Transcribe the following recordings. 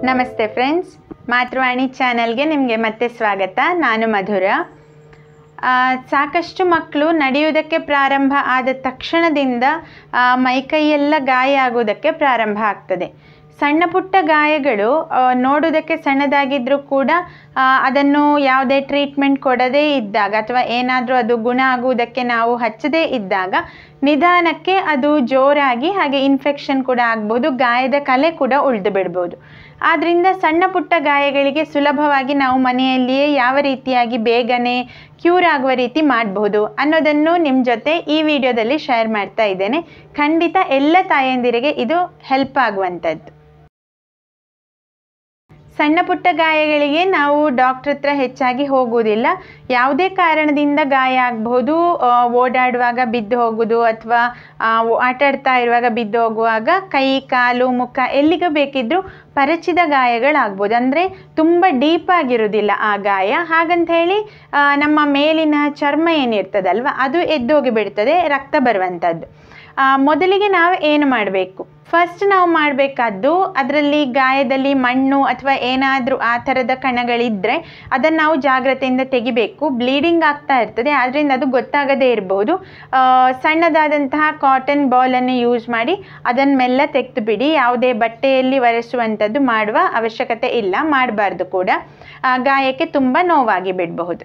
ನಮಸ್ತೆ ಫ್ರೆಂಡ್ಸ್ ಮಾತೃವಾಣಿ ಚಾನಲ್ಗೆ ನಿಮಗೆ ಮತ್ತೆ ಸ್ವಾಗತ ನಾನು ಮಧುರ ಆ, ಸಾಕಷ್ಟು ಮಕ್ಕಳು ನಡೆಯುವುದಕ್ಕೆ ಪ್ರಾರಂಭ ಆದ ತಕ್ಷಣದಿಂದ ಆ, ಮೈಕೈಯೆಲ್ಲ ಗಾಯ ಆಗುವುದಕ್ಕೆ ಪ್ರಾರಂಭ ಆಗ್ತದೆ ಸಣ್ಣ ಪುಟ್ಟ ಗಾಯಗಳು ಆ, ನೋಡುವುದಕ್ಕೆ ಸಣ್ಣದಾಗಿದ್ದರೂ ಕೂಡ ಆ, ಅದನ್ನು ಯಾವುದೇ ಟ್ರೀಟ್ಮೆಂಟ್ ಕೊಡದೇ ಇದ್ದಾಗ ಅಥವಾ ಏನಾದರೂ ಅದು ಗುಣ ಆಗುವುದಕ್ಕೆ ನಾವು ಹಚ್ಚದೇ ಇದ್ದಾಗ ನಿಧಾನಕ್ಕೆ ಅದು ಜೋರಾಗಿ ಹಾಗೆ ಇನ್ಫೆಕ್ಷನ್ ಕೂಡ ಆಗ್ಬೋದು ಗಾಯದ ಕಲೆ ಕೂಡ ಉಳಿದು ಬಿಡ್ಬೋದು ಆದ್ದರಿಂದ ಸಣ್ಣ ಪುಟ್ಟ ಗಾಯಗಳಿಗೆ ಸುಲಭವಾಗಿ ನಾವು ಮನೆಯಲ್ಲಿಯೇ ಯಾವ ರೀತಿಯಾಗಿ ಬೇಗನೆ ಕ್ಯೂರ್ ಆಗುವ ರೀತಿ ಮಾಡಬಹುದು ಅನ್ನೋದನ್ನು ನಿಮ್ಮ ಜೊತೆ ಈ ವಿಡಿಯೋದಲ್ಲಿ ಶೇರ್ ಮಾಡ್ತಾ ಇದ್ದೇನೆ ಖಂಡಿತ ಎಲ್ಲ ತಾಯಂದಿರಿಗೆ ಇದು ಹೆಲ್ಪ್ ಆಗುವಂಥದ್ದು ಸಣ್ಣ ಪುಟ್ಟ ಗಾಯಗಳಿಗೆ ನಾವು ಡಾಕ್ಟ್ರ್ ಹತ್ರ ಹೆಚ್ಚಾಗಿ ಹೋಗುವುದಿಲ್ಲ ಯಾವುದೇ ಕಾರಣದಿಂದ ಗಾಯ ಆಗಬಹುದು ಓಡಾಡುವಾಗ ಬಿದ್ದು ಹೋಗೋದು ಅಥವಾ ಆಟ ಆಡ್ತಾ ಇರುವಾಗ ಬಿದ್ದು ಹೋಗುವಾಗ ಕೈ ಕಾಲು ಮುಖ ಎಲ್ಲಿಗೆ ಬೇಕಿದ್ರೂ ಪರಚಿದ ಗಾಯಗಳಾಗ್ಬೋದು ಅಂದರೆ ತುಂಬ ಡೀಪ್ ಆಗಿರೋದಿಲ್ಲ ಆ ಗಾಯ ಹಾಗಂತ ಹೇಳಿ ಆ, ನಮ್ಮ ಮೇಲಿನ ಚರ್ಮ ಏನಿರ್ತದಲ್ವ ಅದು ಎದ್ದೋಗಿ ಬಿಡ್ತದೆ ರಕ್ತ ಬರುವಂಥದ್ದು ಆ, ಮೊದಲಿಗೆ ನಾವು ಏನು ಮಾಡಬೇಕು ಫಸ್ಟ್ ನಾವು ಮಾಡಬೇಕಾದ್ದು ಅದರಲ್ಲಿ ಗಾಯದಲ್ಲಿ ಮಣ್ಣು ಅಥವಾ ಏನಾದರೂ ಆ ಥರದ ಕಣಗಳಿದ್ದರೆ ಅದನ್ನು ನಾವು ಜಾಗ್ರತೆಯಿಂದ ತೆಗಿಬೇಕು ಬ್ಲೀಡಿಂಗ್ ಆಗ್ತಾ ಇರ್ತದೆ ಆದ್ದರಿಂದ ಅದು ಗೊತ್ತಾಗದೇ ಇರಬಹುದು ಆ, ಸಣ್ಣದಾದಂತಹ ಕಾಟನ್ ಬಾಲನ್ನು ಯೂಸ್ ಮಾಡಿ ಅದನ್ನು ಮೆಲ್ಲ ತೆಗೆದು ಬಿಡಿ ಯಾವುದೇ ಬಟ್ಟೆಯಲ್ಲಿ ಒರೆಸುವಂಥದ್ದು ಮಾಡುವ ಅವಶ್ಯಕತೆ ಇಲ್ಲ ಮಾಡಬಾರ್ದು ಕೂಡ ಆ, ಗಾಯಕ್ಕೆ ತುಂಬ ನೋವಾಗಿ ಬಿಡಬಹುದು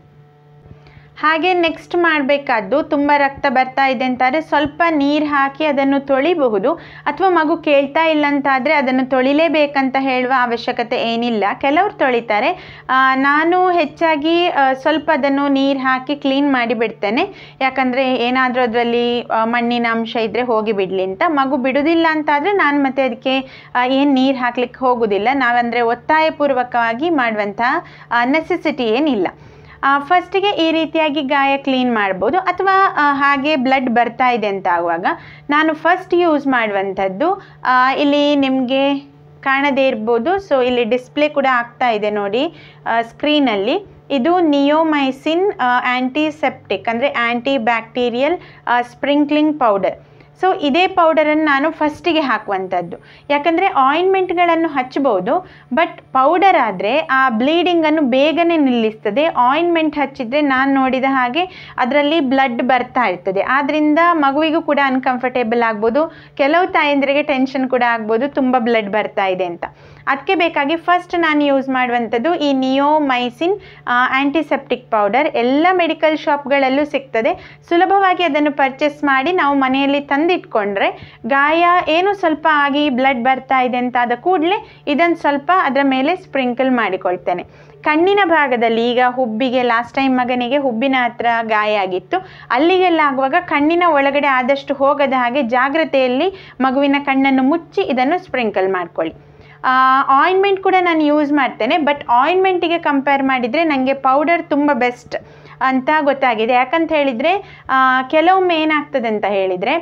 ಹಾಗೆ ನೆಕ್ಸ್ಟ್ ಮಾಡಬೇಕಾದ್ದು ತುಂಬ ರಕ್ತ ಬರ್ತಾ ಇದೆ ಅಂತಾದರೆ ಸ್ವಲ್ಪ ನೀರು ಹಾಕಿ ಅದನ್ನು ತೊಳಿಬಹುದು ಅಥವಾ ಮಗು ಕೇಳ್ತಾ ಇಲ್ಲ ಅಂತಾದರೆ ಅದನ್ನು ತೊಳಿಲೇಬೇಕಂತ ಹೇಳುವ ಅವಶ್ಯಕತೆ ಏನಿಲ್ಲ ಕೆಲವರು ತೊಳಿತಾರೆ ಆ, ನಾನು ಹೆಚ್ಚಾಗಿ ಆ, ಸ್ವಲ್ಪ ಅದನ್ನು ನೀರು ಹಾಕಿ ಕ್ಲೀನ್ ಮಾಡಿ ಬಿಡ್ತೇನೆ ಯಾಕಂದರೆ ಏನಾದರೂ ಅದರಲ್ಲಿ ಮಣ್ಣಿನ ಅಂಶ ಇದ್ದರೆ ಹೋಗಿ ಬಿಡಲಿ ಅಂತ ಮಗು ಬಿಡುವುದಿಲ್ಲ ಅಂತಾದರೆ ನಾನು ಮತ್ತೆ ಅದಕ್ಕೆ ಏನು ನೀರು ಹಾಕ್ಲಿಕ್ಕೆ ಹೋಗೋದಿಲ್ಲ ನಾವಂದರೆ ಒತ್ತಾಯಪೂರ್ವಕವಾಗಿ ಮಾಡುವಂತಹ ನೆಸೆಸಿಟಿ ಏನಿಲ್ಲ ಫಸ್ಟಿಗೆ ಈ ರೀತಿಯಾಗಿ ಗಾಯ ಕ್ಲೀನ್ ಮಾಡ್ಬೋದು ಅಥವಾ ಆ, ಹಾಗೆ ಬ್ಲಡ್ ಬರ್ತಾ ಇದೆ ಅಂತ ಆಗುವಾಗ ನಾನು ಫಸ್ಟ್ ಯೂಸ್ ಮಾಡುವಂಥದ್ದು ಆ, ಇಲ್ಲಿ ನಿಮಗೆ ಕಾಣದೇ ಇರ್ಬೋದು ಸೊ ಇಲ್ಲಿ ಡಿಸ್ಪ್ಲೇ ಕೂಡ ಆಗ್ತಾ ಇದೆ ನೋಡಿ ಸ್ಕ್ರೀನಲ್ಲಿ ಇದು ನಿಯೋಮೈಸಿನ್ ಆ್ಯಂಟಿಸೆಪ್ಟಿಕ್ ಅಂದರೆ anti bacterial sprinkling powder so ಇದೇ ಪೌಡರನ್ನು ನಾನು ಫಸ್ಟಿಗೆ ಹಾಕುವಂಥದ್ದು ಯಾಕಂದರೆ ಆಯಿಂಟ್ಮೆಂಟ್ಗಳನ್ನು ಹಚ್ಬೋದು ಬಟ್ ಪೌಡರ್ ಆದರೆ ಆ ಬ್ಲೀಡಿಂಗನ್ನು ಬೇಗನೆ ನಿಲ್ಲಿಸ್ತದೆ ಆಯಿಂಟ್ಮೆಂಟ್ ಹಚ್ಚಿದರೆ ನಾನು ನೋಡಿದ ಹಾಗೆ ಅದರಲ್ಲಿ ಬ್ಲಡ್ ಬರ್ತಾ ಇರ್ತದೆ ಆದ್ದರಿಂದ ಮಗುವಿಗೂ ಕೂಡ ಅನ್ಕಂಫರ್ಟೇಬಲ್ ಆಗ್ಬೋದು ಕೆಲವು ತಾಯಂದಿರಿಗೆ ಟೆನ್ಷನ್ ಕೂಡ ಆಗ್ಬೋದು ತುಂಬ ಬ್ಲಡ್ ಬರ್ತಾ ಇದೆ ಅಂತ ಅದಕ್ಕೆ ಬೇಕಾಗಿ ಫಸ್ಟ್ ನಾನು ಯೂಸ್ ಮಾಡುವಂಥದ್ದು ಈ ನಿಯೋಮೈಸಿನ್ ಆ್ಯಂಟಿಸೆಪ್ಟಿಕ್ ಪೌಡರ್ ಎಲ್ಲ ಮೆಡಿಕಲ್ ಶಾಪ್ಗಳಲ್ಲೂ ಸಿಗ್ತದೆ ಸುಲಭವಾಗಿ ಅದನ್ನು ಪರ್ಚೇಸ್ ಮಾಡಿ ನಾವು ಮನೆಯಲ್ಲಿ ತಂದಿಟ್ಕೊಂಡ್ರೆ ಗಾಯ ಏನು ಸ್ವಲ್ಪ ಆಗಿ ಬ್ಲಡ್ ಬರ್ತಾ ಇದೆ ಅಂತ ಆದ ಕೂಡಲೇ ಇದನ್ನು ಸ್ವಲ್ಪ ಅದರ ಮೇಲೆ ಸ್ಪ್ರಿಂಕಲ್ ಮಾಡಿಕೊಳ್ತೇನೆ ಕಣ್ಣಿನ ಭಾಗದಲ್ಲಿ ಈಗ ಹುಬ್ಬಿಗೆ ಲಾಸ್ಟ್ ಟೈಮ್ ಮಗನಿಗೆ ಹುಬ್ಬಿನ ಹತ್ರ ಗಾಯ ಆಗಿತ್ತು ಅಲ್ಲಿಗೆಲ್ಲ ಆಗುವಾಗ ಕಣ್ಣಿನ ಒಳಗಡೆ ಆದಷ್ಟು ಹೋಗದ ಹಾಗೆ ಜಾಗ್ರತೆಯಲ್ಲಿ ಮಗುವಿನ ಕಣ್ಣನ್ನು ಮುಚ್ಚಿ ಇದನ್ನು ಸ್ಪ್ರಿಂಕಲ್ ಮಾಡ್ಕೊಳ್ಳಿ ಆಯಿಂಟ್ಮೆಂಟ್ ಕೂಡ ನಾನು ಯೂಸ್ ಮಾಡ್ತೇನೆ ಬಟ್ ಆಯಿಂಟ್ಮೆಂಟಿಗೆ ಕಂಪೇರ್ ಮಾಡಿದರೆ ನನಗೆ ಪೌಡರ್ ತುಂಬ ಬೆಸ್ಟ್ ಅಂತ ಗೊತ್ತಾಗಿದೆ ಯಾಕಂತ ಹೇಳಿದರೆ ಕೆಲವೊಮ್ಮೆ ಏನಾಗ್ತದೆ ಅಂತ ಹೇಳಿದರೆ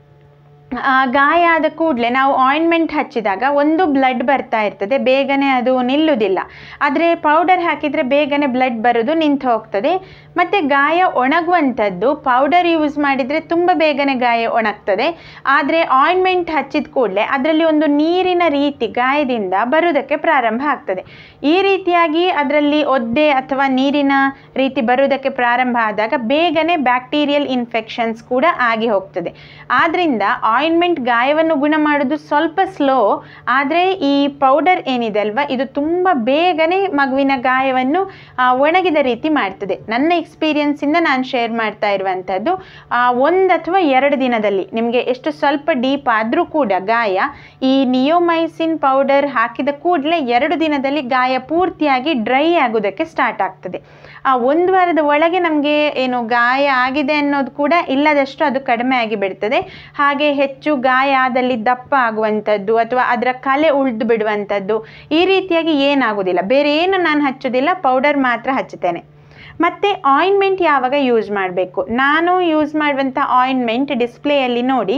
ಆ, ಗಾಯ ಆದ ಕೂಡಲೇ ನಾವು ಆಯಿಂಟ್ಮೆಂಟ್ ಹಚ್ಚಿದಾಗ ಒಂದು ಬ್ಲಡ್ ಬರ್ತಾ ಇರ್ತದೆ ಬೇಗನೆ ಅದು ನಿಲ್ಲುವುದಿಲ್ಲ ಆದರೆ ಪೌಡರ್ ಹಾಕಿದರೆ ಬೇಗನೆ ಬ್ಲಡ್ ಬರೋದು ನಿಂತು ಹೋಗ್ತದೆ ಮತ್ತು ಗಾಯ ಒಣಗುವಂಥದ್ದು ಪೌಡರ್ ಯೂಸ್ ಮಾಡಿದರೆ ತುಂಬ ಬೇಗನೆ ಗಾಯ ಒಣಗ್ತದೆ ಆದರೆ ಆಯಿಂಟ್ಮೆಂಟ್ ಹಚ್ಚಿದ ಕೂಡಲೇ ಅದರಲ್ಲಿ ಒಂದು ನೀರಿನ ರೀತಿ ಗಾಯದಿಂದ ಬರುವುದಕ್ಕೆ ಪ್ರಾರಂಭ ಆಗ್ತದೆ ಈ ರೀತಿಯಾಗಿ ಅದರಲ್ಲಿ ಒದ್ದೆ ಅಥವಾ ನೀರಿನ ರೀತಿ ಬರುವುದಕ್ಕೆ ಪ್ರಾರಂಭ ಆದಾಗ ಬೇಗನೆ ಬ್ಯಾಕ್ಟೀರಿಯಲ್ ಇನ್ಫೆಕ್ಷನ್ಸ್ ಕೂಡ ಆಗಿ ಹೋಗ್ತದೆ ಆದ್ದರಿಂದ ಆಯಿಂಟ್ಮೆಂಟ್ ಗಾಯವನ್ನು ಗುಣ ಮಾಡೋದು ಸ್ವಲ್ಪ ಸ್ಲೋ ಆದರೆ ಈ ಪೌಡರ್ ಏನಿದೆ ಅಲ್ವಾ ಇದು ತುಂಬ ಬೇಗನೆ ಮಗುವಿನ ಗಾಯವನ್ನು ಆ, ಒಣಗಿದ ರೀತಿ ಮಾಡ್ತದೆ ನನ್ನ ಎಕ್ಸ್ಪೀರಿಯನ್ಸಿಂದ ನಾನು ಶೇರ್ ಮಾಡ್ತಾ ಇರುವಂಥದ್ದು ಒಂದು ಅಥವಾ ಎರಡು ದಿನದಲ್ಲಿ ನಿಮಗೆ ಎಷ್ಟು ಸ್ವಲ್ಪ ಡೀಪ್ ಆದರೂ ಕೂಡ ಗಾಯ ಈ ನಿಯೋಮೈಸಿನ್ ಪೌಡರ್ ಹಾಕಿದ ಕೂಡಲೇ ಎರಡು ದಿನದಲ್ಲಿ ಗಾಯ ಪೂರ್ತಿಯಾಗಿ ಡ್ರೈ ಆಗೋದಕ್ಕೆ ಸ್ಟಾರ್ಟ್ ಆಗ್ತದೆ ಆ ಒಂದು ವಾರದ ಒಳಗೆ ನಮಗೆ ಏನು ಗಾಯ ಆಗಿದೆ ಅನ್ನೋದು ಕೂಡ ಇಲ್ಲದಷ್ಟು ಅದು ಕಡಿಮೆ ಆಗಿ ಬಿಡ್ತದೆ ಹಾಗೆ ಹೆಚ್ಚು ಗಾಯ ಆದಲ್ಲಿ ದಪ್ಪ ಆಗುವಂಥದ್ದು ಅಥವಾ ಅದರ ಕಲೆ ಉಳಿದು ಬಿಡುವಂಥದ್ದು ಈ ರೀತಿಯಾಗಿ ಏನಾಗೋದಿಲ್ಲ ಬೇರೆ ಏನು ನಾನು ಹಚ್ಚೋದಿಲ್ಲ ಪೌಡರ್ ಮಾತ್ರ ಹಚ್ಚುತ್ತೇನೆ ಮತ್ತು ಆಯಿಂಟ್ಮೆಂಟ್ ಯಾವಾಗ ಯೂಸ್ ಮಾಡಬೇಕು ನಾನು ಯೂಸ್ ಮಾಡುವಂಥ ಆಯಿಂಟ್ಮೆಂಟ್ ಡಿಸ್ಪ್ಲೇಯಲ್ಲಿ ನೋಡಿ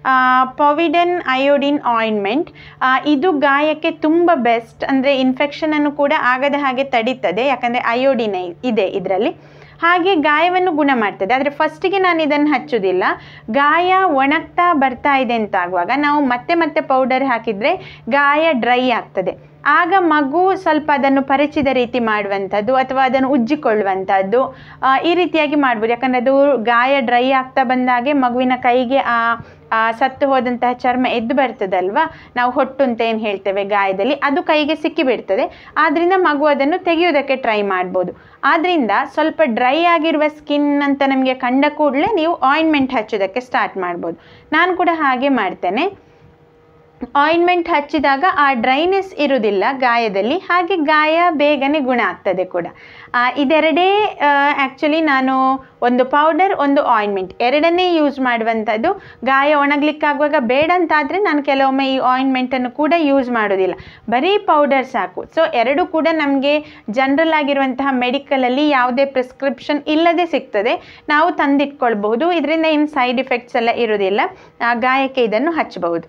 ಪೊವಿಡನ್ ಅಯೋಡಿನ್ ಆಯಿಂಟ್ಮೆಂಟ್ ಇದು ಗಾಯಕ್ಕೆ ತುಂಬ ಬೆಸ್ಟ್ ಅಂದರೆ ಇನ್ಫೆಕ್ಷನನ್ನು ಕೂಡ ಆಗದ ಹಾಗೆ ತಡೀತದೆ ಯಾಕಂದರೆ ಅಯೋಡಿನ್ ಇದೆ ಇದರಲ್ಲಿ ಹಾಗೆ ಗಾಯವನ್ನು ಗುಣ ಮಾಡ್ತದೆ ಆದರೆ ಫಸ್ಟಿಗೆ ನಾನು ಇದನ್ನು ಹಚ್ಚೋದಿಲ್ಲ ಗಾಯ ಒಣಗ್ತಾ ಬರ್ತಾ ಇದೆ ಅಂತ ಆಗುವಾಗ ನಾವು ಮತ್ತೆ ಮತ್ತೆ ಪೌಡರ್ ಹಾಕಿದರೆ ಗಾಯ ಡ್ರೈ ಆಗ್ತದೆ ಆಗ ಮಗು ಸ್ವಲ್ಪ ಅದನ್ನು ಪರಿಚಿದ ರೀತಿ ಮಾಡುವಂಥದ್ದು ಅಥವಾ ಅದನ್ನು ಉಜ್ಜಿಕೊಳ್ಳುವಂಥದ್ದು ಆ, ಈ ರೀತಿಯಾಗಿ ಮಾಡ್ಬೋದು ಯಾಕಂದರೆ ಅದು ಗಾಯ ಡ್ರೈ ಆಗ್ತಾ ಬಂದಾಗೆ ಮಗುವಿನ ಕೈಗೆ ಆ ಆ ಸತ್ತು ಹೋದಂತಹ ಚರ್ಮ ಎದ್ದು ಬರ್ತದಲ್ವಾ ನಾವು ಹೊಟ್ಟು ಅಂತ ಏನು ಹೇಳ್ತೇವೆ ಗಾಯದಲ್ಲಿ ಅದು ಕೈಗೆ ಸಿಕ್ಕಿಬಿಡ್ತದೆ ಆದ್ದರಿಂದ ಮಗು ಅದನ್ನು ತೆಗೆಯೋದಕ್ಕೆ ಟ್ರೈ ಮಾಡ್ಬೋದು ಆದ್ದರಿಂದ ಸ್ವಲ್ಪ ಡ್ರೈ ಆಗಿರುವ ಸ್ಕಿನ್ ಅಂತ ನಮಗೆ ಕಂಡ ಕೂಡಲೇ ನೀವು ಆಯಿಂಟ್ಮೆಂಟ್ ಹಚ್ಚೋದಕ್ಕೆ ಸ್ಟಾರ್ಟ್ ಮಾಡ್ಬೋದು ನಾನು ಕೂಡ ಹಾಗೆ ಮಾಡ್ತೇನೆ ಆಯಿಂಟ್ಮೆಂಟ್ ಹಚ್ಚಿದಾಗ ಆ ಡ್ರೈನೆಸ್ ಇರುವುದಿಲ್ಲ ಗಾಯದಲ್ಲಿ ಹಾಗೆ ಗಾಯ ಬೇಗನೆ ಗುಣ ಆಗ್ತದೆ ಕೂಡ ಆ, ಇದೆರಡೇ ಆ್ಯಕ್ಚುಲಿ ನಾನು ಒಂದು ಪೌಡರ್ ಒಂದು ಆಯಿಂಟ್ಮೆಂಟ್ ಎರಡನ್ನೇ ಯೂಸ್ ಮಾಡುವಂಥದ್ದು ಗಾಯ ಒಣಗ್ಲಿಕ್ಕಾಗುವಾಗ ಬೇಡ ಅಂತಾದರೆ ನಾನು ಕೆಲವೊಮ್ಮೆ ಈ ಆಯಿಂಟ್ಮೆಂಟನ್ನು ಕೂಡ ಯೂಸ್ ಮಾಡೋದಿಲ್ಲ ಬರೀ ಪೌಡರ್ ಸಾಕು ಸೊ ಎರಡು ಕೂಡ ನಮಗೆ ಜನರಲ್ ಆಗಿರುವಂತಹ ಮೆಡಿಕಲಲ್ಲಿ ಯಾವುದೇ ಪ್ರಿಸ್ಕ್ರಿಪ್ಷನ್ ಇಲ್ಲದೆ ಸಿಗ್ತದೆ ನಾವು ತಂದಿಟ್ಕೊಳ್ಬಹುದು ಇದರಿಂದ ಏನು ಸೈಡ್ ಎಫೆಕ್ಟ್ಸ್ ಎಲ್ಲ ಇರೋದಿಲ್ಲ ಆ, ಗಾಯಕ್ಕೆ ಇದನ್ನು ಹಚ್ಚಬಹುದು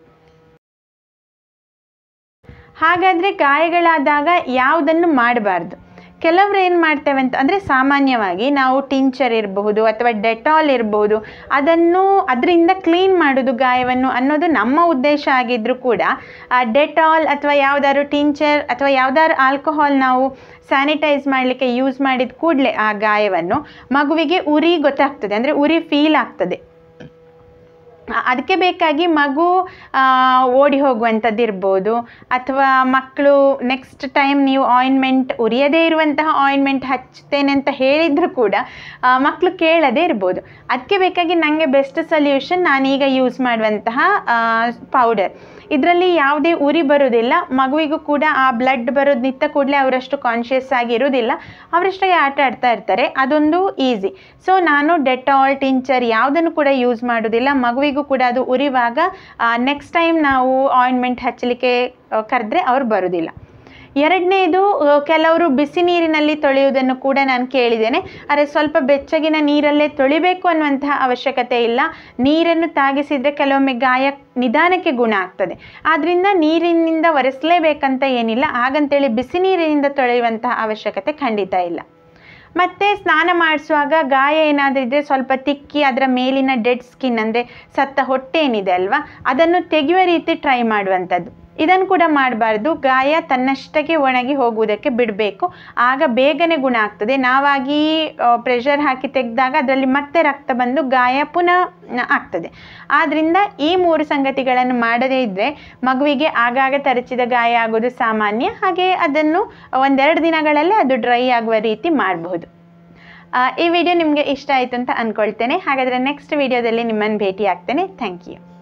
ಹಾಗಾದರೆ ಗಾಯಗಳಾದಾಗ ಯಾವುದನ್ನು ಮಾಡಬಾರ್ದು ಕೆಲವರು ಏನು ಮಾಡ್ತೇವೆ ಅಂತ ಅಂದರೆ ಸಾಮಾನ್ಯವಾಗಿ ನಾವು ಟಿಂಚರ್ ಇರಬಹುದು ಅಥವಾ ಡೆಟಾಲ್ ಇರಬಹುದು ಅದನ್ನು ಅದರಿಂದ ಕ್ಲೀನ್ ಮಾಡೋದು ಗಾಯವನ್ನು ಅನ್ನೋದು ನಮ್ಮ ಉದ್ದೇಶ ಆಗಿದ್ದರೂ ಕೂಡ ಆ ಡೆಟಾಲ್ ಅಥವಾ ಯಾವುದಾದ್ರು ಟಿಂಚರ್ ಅಥವಾ ಯಾವುದಾದ್ರು ಆಲ್ಕೋಹಾಲ್ ನಾವು ಸ್ಯಾನಿಟೈಸ್ ಮಾಡಲಿಕ್ಕೆ ಯೂಸ್ ಮಾಡಿದ ಕೂಡಲೇ ಆ ಗಾಯವನ್ನು ಮಗುವಿಗೆ ಉರಿ ಗೊತ್ತಾಗ್ತದೆ ಅಂದರೆ ಉರಿ ಫೀಲ್ ಆಗ್ತದೆ ಆ- ಅದಕ್ಕೆ ಬೇಕಾಗಿ ಮಗು ಆ, ಓಡಿ ಹೋಗುವಂಥದ್ದು ಇರ್ಬೋದು ಅಥವಾ ಮಕ್ಕಳು ನೆಕ್ಸ್ಟ್ ಟೈಮ್ ನೀವು ಆಯಿಂಟ್ಮೆಂಟ್ ಉರಿಯದೇ ಇರುವಂತಹ ಆಯಿಂಟ್ಮೆಂಟ್ ಹಚ್ತೇನೆ ಅಂತ ಹೇಳಿದರೂ ಕೂಡ ಆ, ಮಕ್ಕಳು ಕೇಳದೇ ಇರ್ಬೋದು ಅದಕ್ಕೆ ಬೇಕಾಗಿ ನನಗೆ ಬೆಸ್ಟ್ ಸೊಲ್ಯೂಷನ್ ನಾನೀಗ ಯೂಸ್ ಮಾಡುವಂತಹ ಪೌಡರ್ ಇದರಲ್ಲಿ ಯಾವುದೇ ಉರಿ ಬರೋದಿಲ್ಲ ಮಗುವಿಗೂ ಕೂಡ ಆ ಬ್ಲಡ್ ಬರೋದು ನಿಂತ ಕೂಡಲೇ ಅವರಷ್ಟು ಕಾನ್ಷಿಯಸ್ ಆಗಿ ಇರೋದಿಲ್ಲ ಅವರಷ್ಟಾಗಿ ಆಟ ಆಡ್ತಾ ಇರ್ತಾರೆ ಅದೊಂದು ಈಸಿ ಸೊ ನಾನು ಡೆಟಾಲ್ ಟಿಂಚರ್ ಯಾವುದನ್ನು ಕೂಡ ಯೂಸ್ ಮಾಡೋದಿಲ್ಲ ಮಗುವಿಗೂ ಕೂಡ ಅದು ಉರಿವಾಗ ನೆಕ್ಸ್ಟ್ ಟೈಮ್ ನಾವು ಆಯಿಂಟ್ಮೆಂಟ್ ಹಚ್ಚಲಿಕ್ಕೆ ಕರೆದ್ರೆ ಅವ್ರು ಬರೋದಿಲ್ಲ ಎರಡನೇದು ಕೆಲವರು ಬಿಸಿ ನೀರಿನಲ್ಲಿ ತೊಳೆಯುವುದನ್ನು ಕೂಡ ನಾನು ಕೇಳಿದ್ದೇನೆ ಆದರೆ ಸ್ವಲ್ಪ ಬೆಚ್ಚಗಿನ ನೀರಲ್ಲೇ ತೊಳಿಬೇಕು ಅನ್ನುವಂತಹ ಅವಶ್ಯಕತೆ ಇಲ್ಲ ನೀರನ್ನು ತಾಗಿಸಿದರೆ ಕೆಲವೊಮ್ಮೆ ಗಾಯ ನಿಧಾನಕ್ಕೆ ಗುಣ ಆಗ್ತದೆ ಆದ್ದರಿಂದ ನೀರಿನಿಂದ ಒರೆಸಲೇಬೇಕಂತ ಏನಿಲ್ಲ ಹಾಗಂತೇಳಿ ಬಿಸಿ ನೀರಿನಿಂದ ತೊಳೆಯುವಂತಹ ಅವಶ್ಯಕತೆ ಖಂಡಿತ ಇಲ್ಲ ಮತ್ತು ಸ್ನಾನ ಮಾಡಿಸುವಾಗ ಗಾಯ ಏನಾದರೂ ಇದ್ದರೆ ಸ್ವಲ್ಪ ತಿಕ್ಕಿ ಅದರ ಮೇಲಿನ ಡೆಡ್ ಸ್ಕಿನ್ ಅಂದರೆ ಸತ್ತ ಹೊಟ್ಟೆ ಏನಿದೆ ಅಲ್ವಾ ಅದನ್ನು ತೆಗೆಯುವ ರೀತಿ ಟ್ರೈ ಮಾಡುವಂಥದ್ದು ಇದನ್ನು ಕೂಡ ಮಾಡಬಾರ್ದು ಗಾಯ ತನ್ನಷ್ಟಕ್ಕೆ ಒಣಗಿ ಹೋಗುವುದಕ್ಕೆ ಬಿಡಬೇಕು ಆಗ ಬೇಗನೆ ಗುಣ ಆಗ್ತದೆ ನಾವಾಗಿ ಪ್ರೆಷರ್ ಹಾಕಿ ತೆಗೆದಾಗ ಅದರಲ್ಲಿ ಮತ್ತೆ ರಕ್ತ ಬಂದು ಗಾಯ ಪುನಃ ನ- ಆಗ್ತದೆ ಆದ್ದರಿಂದ ಈ ಮೂರು ಸಂಗತಿಗಳನ್ನು ಮಾಡದೇ ಇದ್ದರೆ ಮಗುವಿಗೆ ಆಗಾಗ ತರಚಿದ ಗಾಯ ಆಗೋದು ಸಾಮಾನ್ಯ ಹಾಗೆ ಅದನ್ನು ಒಂದೆರಡು ದಿನಗಳಲ್ಲೇ ಅದು ಡ್ರೈ ಆಗುವ ರೀತಿ ಮಾಡಬಹುದು ಆ, ಈ ವಿಡಿಯೋ ನಿಮಗೆ ಇಷ್ಟ ಆಯಿತು ಅಂತ ಅಂದ್ಕೊಳ್ತೇನೆ ಹಾಗಾದರೆ ನೆಕ್ಸ್ಟ್ ವಿಡಿಯೋದಲ್ಲಿ ನಿಮ್ಮನ್ನು ಭೇಟಿ ಆಗ್ತೇನೆ ಥ್ಯಾಂಕ್ ಯು